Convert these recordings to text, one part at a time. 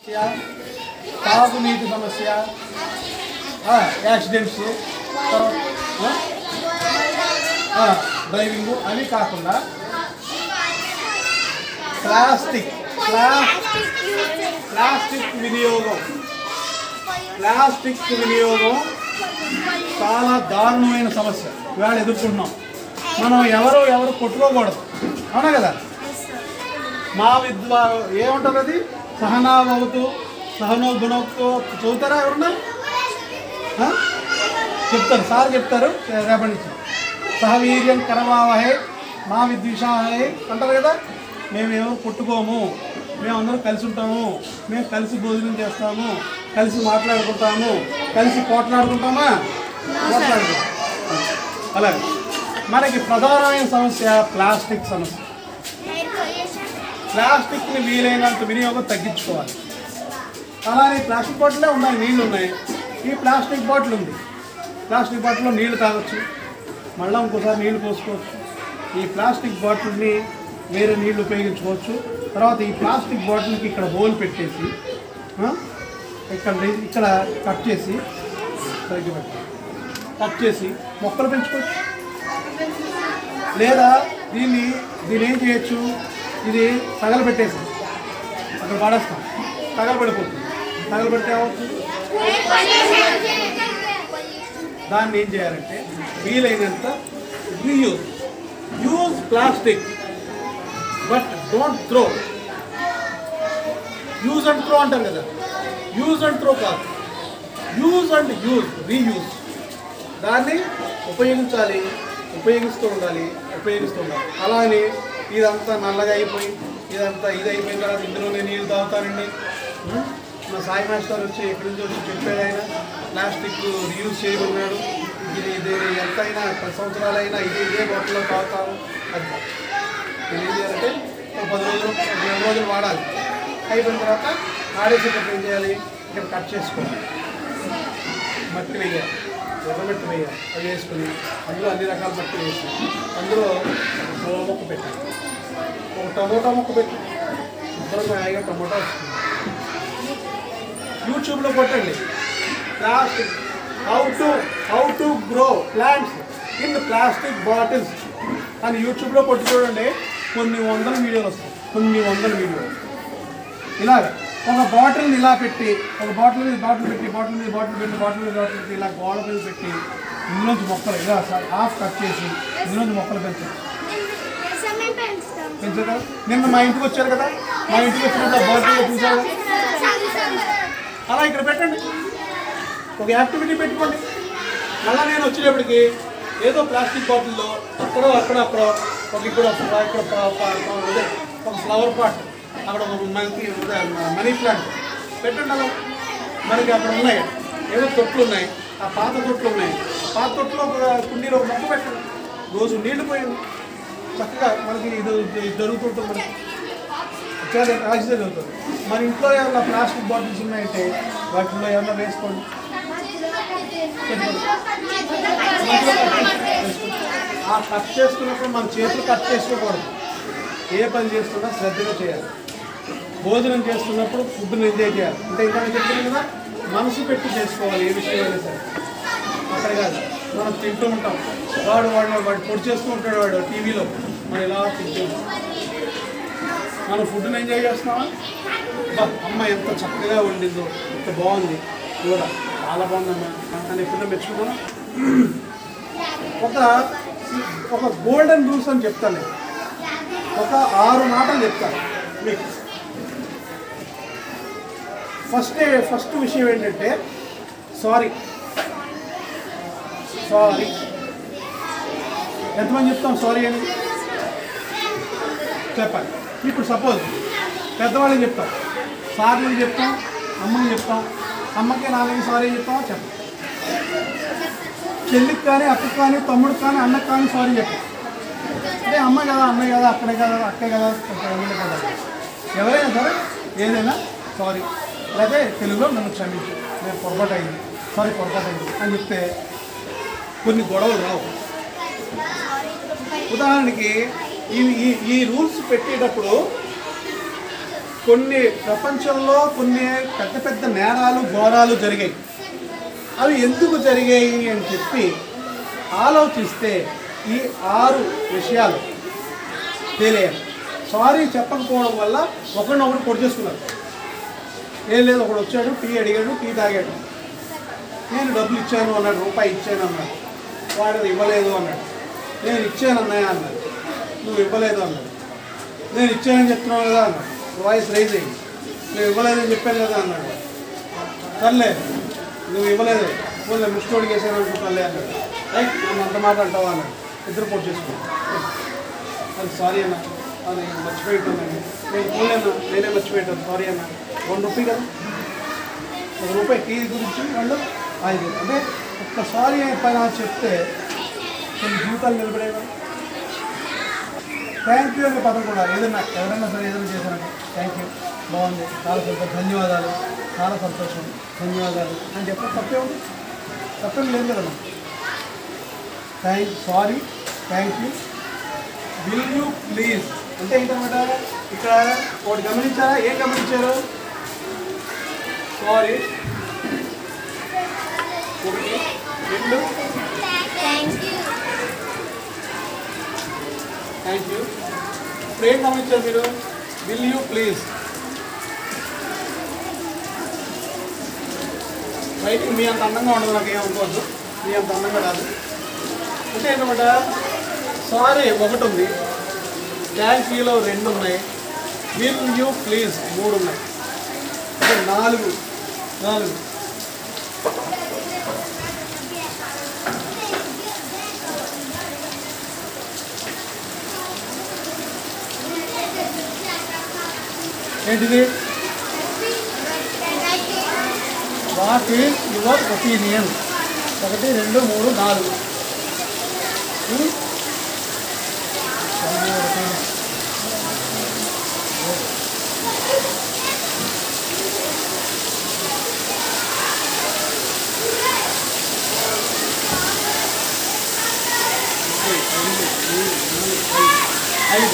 సమస్య తాగునీటి సమస్య ఆ, యాక్సిడెంట్స్ తర్వాత, ఆ, ఆ, డ్రైవింగ్ అవి కాకుండా ప్లాస్టిక్ ప్లా ప్లాస్టిక్ వినియోగం ప్లాస్టిక్ వినియోగం చాలా దారుణమైన సమస్య ఇవాళ ఎదుర్కొంటున్నాం మనం ఎవరు ఎవరు కొట్టుకోకూడదు అవునా కదా మా విద్వా ఏముంటుంది అది సహనాభవతు సహనో గుణోక్తో చదువుతారా ఎవరన్నా ఆ? చెప్తారు సార్ చెప్తారు రేపటి నుంచి సహవీర్యం కరవావహే మా విద్విషాహే అంటారు కదా మేము ఎవరు కొట్టుకోము మేము అందరం కలిసి ఉంటాము మేము కలిసి భోజనం చేస్తాము కలిసి మాట్లాడుకుంటాము కలిసి పోట్లాడుకుంటామా పోట్లాడుకుంటాం అలాగే మనకి ప్రధానమైన సమస్య ప్లాస్టిక్ సమస్య ప్లాస్టిక్ని వీలైనంత వినియోగం తగ్గించుకోవాలి అలానే ప్లాస్టిక్ బాటిలే ఉన్నాయి నీళ్ళు ఉన్నాయి ఈ ప్లాస్టిక్ బాటిల్ ఉంది ప్లాస్టిక్ బాటిల్లో నీళ్లు తాగొచ్చు మళ్ళీ ఇంకోసారి నీళ్లు పోసుకోవచ్చు ఈ ప్లాస్టిక్ బాటిల్ని వేరే నీళ్లు ఉపయోగించుకోవచ్చు తర్వాత ఈ ప్లాస్టిక్ బాటిల్కి ఇక్కడ హోల్ పెట్టేసి ఆ, ఇక్కడ ఇక్కడ కట్ చేసి సరిగ్గా పెట్టాలి కట్ చేసి మొక్కలు పెంచుకోవచ్చు లేదా దీన్ని దీన్ని ఏం చేయొచ్చు ఇది తగలబెట్టేసి అక్కడ పడేస్తాం తగలబడిపోతుంది తగలబెడితే ఏమవుతుంది దాన్ని ఏం చేయాలంటే వీలైనంత reuse use plastic but don't throw use and throw అంటాం కదా యూజ్ అండ్ త్రో కాదు యూజ్ అండ్ యూజ్ రీయూజ్ దాన్ని ఉపయోగించాలి ఉపయోగిస్తూ ఉండాలి ఉపయోగిస్తూ ఉండాలి అలానే ఇదంతా నల్లగా అయిపోయి ఇదంతా ఇది అయిపోయిన తర్వాత ఇందులోనే నీళ్ళు తాగుతానండి ఉం? మా సాయి మాస్టర్ వచ్చి ఎక్కడి నుంచి వచ్చి చెప్పాడు ఆయన ప్లాస్టిక్ రీయూజ్ చేయమన్నాడు ఇది ఇది ఎంతైనా పది సంవత్సరాలైనా ఇది ఇదే బాటిల్లో తాగుతాము అది కాదు. నేను ఏం చేయాలంటే ఒక పది రోజులు ఒక నెల రోజులు వాడాలి అయిపోయిన తర్వాత ఆడేసేటప్పుడు ఏం చేయాలి ఇక్కడ కట్ చేసుకోవాలి మట్టి వేయాలి ఎర్రమట్టి వేయాలి అవి వేసుకుని అందులో అన్ని రకాల మట్టి వేసి అందులో ఒక పూల మొక్క పెట్టాలి ఒక టమోటా మొక్క పెట్టి శుభ్రంగా హాయిగా టమోటా వస్తుంది యూట్యూబ్లో కొట్టండి plastic how to how to grow plants in plastic bottles అని యూట్యూబ్లో కొట్టి చూడండి కొన్ని వందల వీడియోలు వస్తాయి కొన్ని వందల వీడియోలు ఇలాగ ఒక బాటిల్ని ఇలా పెట్టి ఒక బాటిల్ మీద బాటిల్ పెట్టి బాటిల్ మీద బాటిల్ పెట్టి బాటిల్ మీద బాటిల్ పెట్టి ఇలా గోడ మీద పెట్టి ఇందులోంచి మొక్కలు ఇలా హాఫ్ కట్ చేసి ఇందులోంచి మొక్కలు పెంచాలి పెంచారు కదా నిన్న మా ఇంటికి వచ్చారు కదా మా ఇంటికి వచ్చినప్పుడు బర్త్డే చూసారు అలా ఇక్కడ పెట్టండి ఒక యాక్టివిటీ పెట్టుకోండి మళ్ళీ నేను వచ్చేటప్పటికి ఏదో ప్లాస్టిక్ బాటిల్లో అక్కడో అక్కడ అక్కడ ఒక ఇక్కడ ఒక ఇక్కడ ప- ప- ప- అదే ఒక ఫ్లవర్ పాట్ అక్కడ ఒక మనకి మనీ ప్లాంట్ పెట్టండి అలా మనకి అక్కడ ఉన్నాయి ఏదో తొట్లు ఉన్నాయి ఆ పాత తొట్లు ఉన్నాయి ఆ పాత తొట్లో ఒక కుండీలో ఒక మొక్క పెట్టండి రోజు నీళ్లు పోయింది చక్కగా మనకి ఇది ఇది జరుగుతుంటుంది మనకి చాలా ఆక్సిజన్ అవుతుంది మన ఇంట్లో ఏమైనా ప్లాస్టిక్ బాటిల్స్ ఉన్నాయంటే వాటిల్లో ఏమైనా వేసుకోండి ఆ కట్ చేసుకున్నప్పుడు మన చేతులు కట్ చేసుకోకూడదు ఏ పని చేస్తున్నా శ్రద్ధగా చేయాలి భోజనం చేస్తున్నప్పుడు ఫుడ్ని ఎంజాయ్ చేయాలి అంటే ఇంకా నేను చెప్తున్నాను కదా మనసు పెట్టి చేసుకోవాలి ఏ విషయం అయినా సరే అక్కడ కాదు మనం తింటూ ఉంటాం వాడు వాడు వాడు పొడి చేస్తూ ఉంటాడు వాడు టీవీలో మనం ఇలా తింటూ ఉంటాం మనం ఫుడ్ని ఎంజాయ్ చేస్తున్నామా అబ్బా, అమ్మ ఎంత చక్కగా వండిందో ఎంత బాగుంది కూడా చాలా బాగుందమ్మా అని ఎప్పుడైనా మెచ్చుకున్నాను ఒక ఒక గోల్డెన్ రూల్స్ అని చెప్తాను నేను ఒక ఆరు మాటలు చెప్తాను మీకు ఫస్ట్ ఫస్ట్ విషయం ఏంటంటే సారీ సారీ ఎంతమంది చెప్తాం సారీ అని చెప్పాలి ఇప్పుడు సపోజ్ పెద్దవాళ్ళని చెప్తాం సార్ని చెప్తాం అమ్మని చెప్తాం అమ్మకి నాన్నకి సారీ చెప్తామా చెప్పాం చెల్లికి కానీ అక్కకి కానీ తమ్ముడికి కానీ అన్నకి కానీ సారీ చెప్పాం అంటే అమ్మ కదా అన్నయ్య కదా అక్కడే కదా అక్కే కదా తమ్ముడే కదా ఎవరైనా సరే ఏదైనా సారీ లేకపోతే తెలుగులో నన్ను క్షమించు నేను పొరపాటు అయింది సారీ పొరపాటు అయింది అని చెప్తే కొన్ని గొడవలు రావు ఉదాహరణకి ఈ ఈ ఈ రూల్స్ పెట్టేటప్పుడు కొన్ని ప్రపంచంలో కొన్ని పెద్ద పెద్ద నేరాలు ఘోరాలు జరిగాయి అవి ఎందుకు జరిగాయి అని చెప్పి ఆలోచిస్తే ఈ ఆరు విషయాలు తెలియాలి సారీ చెప్పకపోవడం వల్ల ఒకరినొకరు పొడి చేసుకున్నారు ఏం లేదు ఒకడు వచ్చాడు టీ అడిగాడు టీ తాగాడు నేను డబ్బులు ఇచ్చాను అన్నాడు రూపాయి ఇచ్చాను అన్నాడు వాడు ఇవ్వలేదు అన్నాడు నేను ఇచ్చాను అన్నయ్య అన్నాడు నువ్వు ఇవ్వలేదు అన్నాడు నేను ఇచ్చానని చెప్తున్నావు కదా అన్నాడు వాయిస్ రైజ్ అయ్యింది నువ్వు ఇవ్వలేదని చెప్పాను కదా అన్నాడు సర్లే నువ్వు ఇవ్వలేదు ఫోన్లో ముష్టోడికి వేసాను అనుకుంటానులే అన్నాడు రైట్ నన్ను అంత మాట అంటావా అన్నాడు ఇద్దరు పోటీ చేసుకున్నాను అది సారీ అన్న అది మర్చిపోయింటానండి నేను ఫోన్ అన్న నేనే మర్చిపోయింటాను సారీ అన్న వన్ రూపీ కదా ఒక రూపాయి టీ గురించి వాళ్ళు ఐదు అంటే ఒక్కసారి పైన చెప్తే కొన్ని జీవితాలు నిలబడేవా థ్యాంక్ యూ అనే పదం కూడా ఏదైనా ఎవరైనా సరే ఏదైనా చేశారంటే థ్యాంక్ యూ బాగుంది చాలా సంతోషం ధన్యవాదాలు చాలా సంతోషం ధన్యవాదాలు అని చెప్పి తప్పే ఉంది తప్పేం లేదు కదా thank sorry thank you will you please అంటే ఏంటన్నమాట ఇక్కడ ఒకటి గమనించారా ఏం గమనించారు సారీ ఒకటి రెండు థ్యాంక్ యూ థ్యాంక్ యూ ఇప్పుడు ఏం గమనించారు మీరు విల్ యూ ప్లీజ్ రైటింగ్ మీ అంత అందంగా ఉండదు నాకు ఏమనుకోవద్దు మీ అంత అందంగా రాదు అంటే ఏంటన్నమాట సారీ ఒకటి ఉంది థ్యాంక్ యూలో రెండు ఉన్నాయి విల్ యూ ప్లీజ్ మూడు ఉన్నాయి అంటే నాలుగు నాలుగు ఏంటిది వాట్ ఈజ్ యువర్ ఒపీనియన్ ఒకటి రెండు మూడు నాలుగు ఉమ్? ఐదు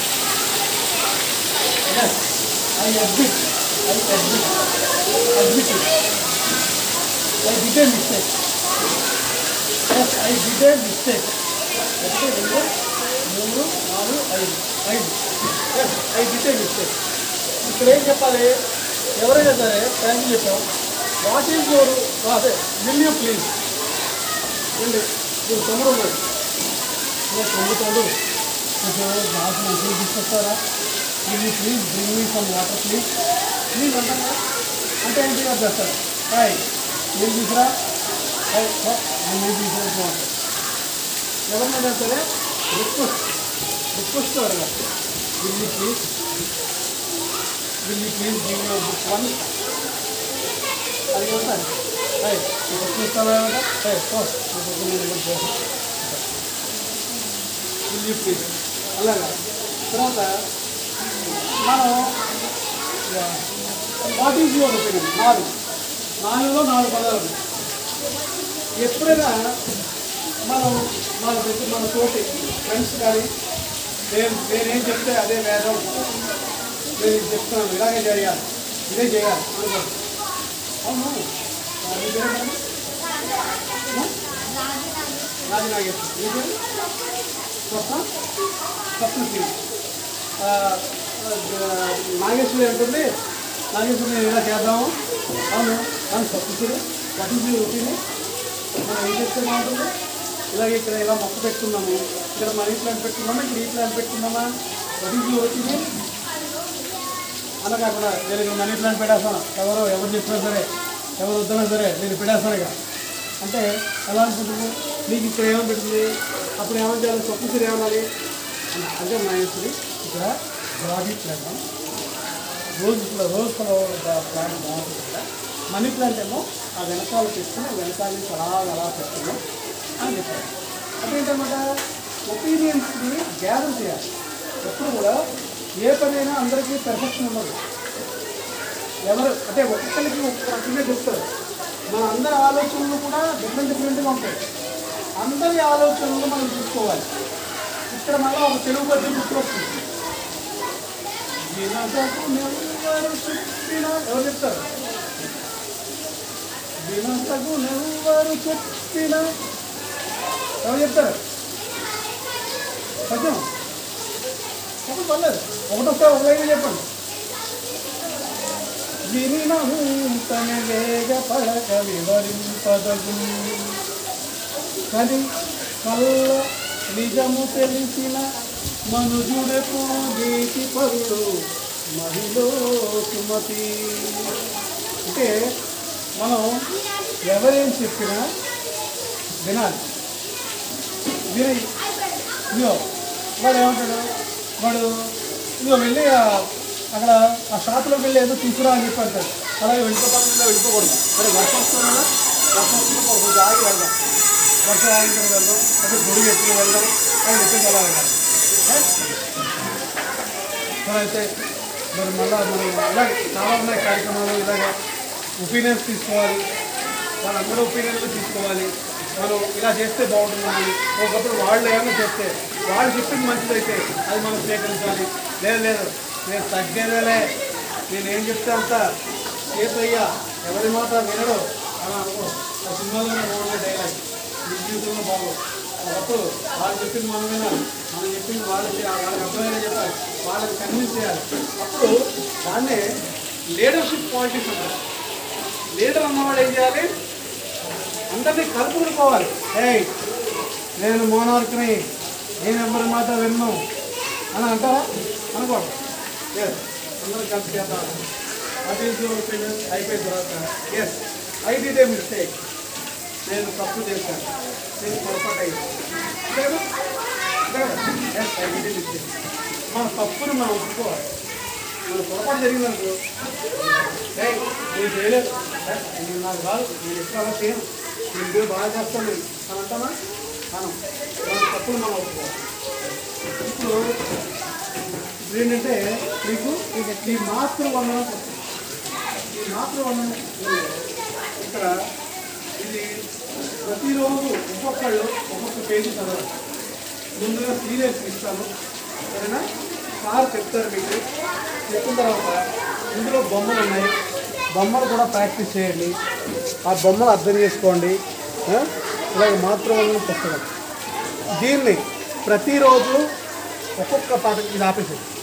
Yes, I admit. I admit. Admit it. I did a mistake. Yes, I did a mistake. ఒకటి రెండు మూడు నాలుగు ఐదు ఐదు yes I did a mistake ఇక్కడ ఏం చెప్పాలి ఎవరైనా సరే థ్యాంక్ యూ చెప్పాం వాట్ ఈజ్ యువర్ అదే విల్ యూ ప్లీజ్ అండి మీరు తమ్ముడు ఉన్నాడు నేను తమ్ముతాడు కొంచెం నాకు మంచిగా తీసుకొస్తారా will you please bring me some water please please అంటాం కదా అంటే ఏంటి అది చేస్తారు హాయ్ ఏం తీసురా హాయ్ నేను ఏం తీసుకురా వాటర్ ఎవరినైనా సరే రిక్వెస్ట్ రిక్వెస్ట్ అడగాలి will you please will you please give your book one అది ఉంటాను హాయ్ ఇప్పుడు ఇస్తావా హాయ్ కోస్ విల్ యూ ప్లీజ్ అలాగా తర్వాత మనం వాట్ ఈజ్ యువర్ ఒపీనియన్ నాలుగు నాలుగులో నాలుగు పదాలు ఉన్నాయి. ఎప్పుడైనా మనం మన దగ్గర మన తోటి ఫ్రెండ్స్ కానీ నేను నేనేం చెప్తే అదే వేదం నేను ఇది చెప్తున్నాను ఇలాగే చేయాలి ఇదే చేయాలి అనుకో అవును నీ పేరేంటమ్మా? ఆ? రాజు నాగేశ్వర నీ పేరు స్వప్న స్వప్న శ్రీ ఆ, ఆ, నాగేశ్వరి అంటుంది నాగేశ్వరి నేను ఇలా చేద్దాము అవును అవును స్వప్నశ్రీ స్వప్నశ్రీ రొటీని మనం ఏం చేస్తే బాగుంటుంది ఇలాగే ఇక్కడ ఇలా మొక్క పెట్టుకున్నాము ఇక్కడ మనీ ప్లాంట్ పెట్టుకున్నామా ఇక్కడ ఈ ప్లాంట్ పెట్టుకున్నామా రొటీన్లో వచ్చింది అలా కాకుండా నేను ఇక్కడ మనీ ప్లాంట్ పెట్టేస్తాను ఎవరో ఎవరు చెప్పినా సరే ఎవరు వద్దన్నా సరే నేను పెట్టేస్తాను ఇక అంటే ఎలా అనుకుంటుంది నీకు ఇక్కడ ఏమని పెడుతుంది అప్పుడు ఏమని చేయాలి స్వప్నశ్రీ ఏమనాలి అంటే నాగేశ్వరి ఇక్కడ గులాబీ ప్లాంట్ రోజ్ ఫ్ల- రోజ్ ఫ్లవర్ గా- ప్లాంట్ బాగుంటుంది కదా మనీ ప్లాంట్ ఏమో ఆ వెనకాల పెట్టుకుని వెనకాల నుంచి అలా అలా పెట్టుకున్నాం అని చెప్పారు అంటే ఏంటన్నమాట ఒపీనియన్స్ని గ్యాదర్ చేయాలి ఎప్పుడు కూడా ఏ పనైనా అందరికీ పెర్ఫెక్షన్ ఉండదు ఎవరు అంటే ఒక్కొక్కరికి ఒక్కొక్క రకంగా చెప్తారు మన అందరి ఆలోచనలు కూడా డిఫరెంట్ డిఫరెంట్గా ఉంటాయి అందరి ఆలోచనలు మనం చూసుకోవాలి ఇక్కడ మళ్ళీ ఒక తెలుగు పద్యం గుర్తొస్తుంది వినదగు నెవ్వు ఎవ్వరు చెప్పినా ఎవరు చెప్తారు వినసగునెవ్వరు చెప్పినా ఎవరు చెప్తారు కొంచెం చెప్పండి పర్లేదు ఒకటొక్క ఒక లైన్ చెప్పండి వినినము తన వేగ పడక వివరింపదగు కానీ కళ్ళ నిజము తెలిసిన మనుజుడెపు నీతి పరుడు మహిళ సుమతి అంటే మనం ఎవరేం చెప్పినా వినాలి విని ఇదిగో వాడు ఏమంటాడు వాడు ఇదిగో వెళ్ళి ఆ- అక్కడ ఆ షాప్లోకి వెళ్ళి ఏదో తీసుకురా అని చెప్పి అంటాడు అలాగే వెళ్ళిపోతాను వెళ్ళిపోకూడదు సరే వర్షం వస్తుంది కదా వర్షం వస్తుంది కొంచెం ఆగి వెళ్దాం వర్షం ఆగిన వెళ్దాం అదే గుడి ఎత్తుకుని వెళ్దాం అని చెప్పేసి అలా వెళ్ళాలి మరి అయితే మరి మళ్ళీ మనం ఇలాగ చాలా ఉన్నాయి కార్యక్రమాలు ఇలాగ ఒపీనియన్స్ తీసుకోవాలి వాళ్ళందరూ ఒపీనియన్స్ తీసుకోవాలి మనం ఇలా చేస్తే బాగుంటుందని ఒకప్పుడు వాళ్ళు ఏమైనా చెప్తే వాళ్ళు చెప్పింది మంచిదైతే అది మనం స్వీకరించాలి లేదు లేదు నేను తగ్గేదేలే నేను ఏం చెప్తే అంత చేసయ్యా ఎవరి మాట వినడు అని అనుకో ఆ సినిమాలోనే బాగుండే డైలాగ్ ఈ జీవితంలో బాగు ఒకప్పుడు వాళ్ళు చెప్పింది మనం వినాలి మనం చెప్పింది వాళ్ళు చేయాలి వాళ్ళకి అర్థమయ్యేలా చెప్పాలి వాళ్ళకి కన్విన్స్ చేయాలి అప్పుడు దాన్నే లీడర్షిప్ క్వాలిటీస్ అంటారు లీడర్ అన్నవాడు ఏం చేయాలి అందరినీ కలుపుకుని పోవాలి ఏయ్ నేను మోనార్క్ని నేను ఎవరి మాట విన్ను అని అంటారా అనుకోండి ఎస్ అందరూ కలిసి చేద్దాం అది ఒపీనియన్ అయిపోయిన తర్వాత yes I did a mistake నేను తప్పు చేశాను నేను పొరపాటు అయ్యింది yes I did a mistake మన తప్పుని మనం ఒప్పుకోవాలి మన పొరపాటు జరిగిందనుకో ఏయ్, నేను చేయలేదు ఏ, నేను నాకు రాదు నేను ఎప్పుడు అలా చేయను నేను ఇదే బాగా చేస్తాను అని అంటామా మనం మన తప్పులు మనం ఒప్పుకోవాలి ఇప్పుడు ఇప్పుడు ఏంటంటే మీకు ఈ మాతృవందనం వస్తుంది. ఈ మాతృవందనం ఇక్కడ ఇది ప్రతిరోజు ఒక్కొక్కళ్ళు ఒక్కొక్క పేజీ చదవాలి ముందుగా సీరియల్స్ ఇస్తాను సరేనా సార్ చెప్తారు మీకు చెప్పిన తర్వాత ఇందులో బొమ్మలు ఉన్నాయి బొమ్మలు కూడా ప్రాక్టీస్ చేయండి ఆ బొమ్మలు అర్థం చేసుకోండి ఆ? ఇలాగ మాతృవందనం పుస్తకం దీన్ని ప్రతిరోజు ఒక్కొక్క పాట ఇది ఆపేసేది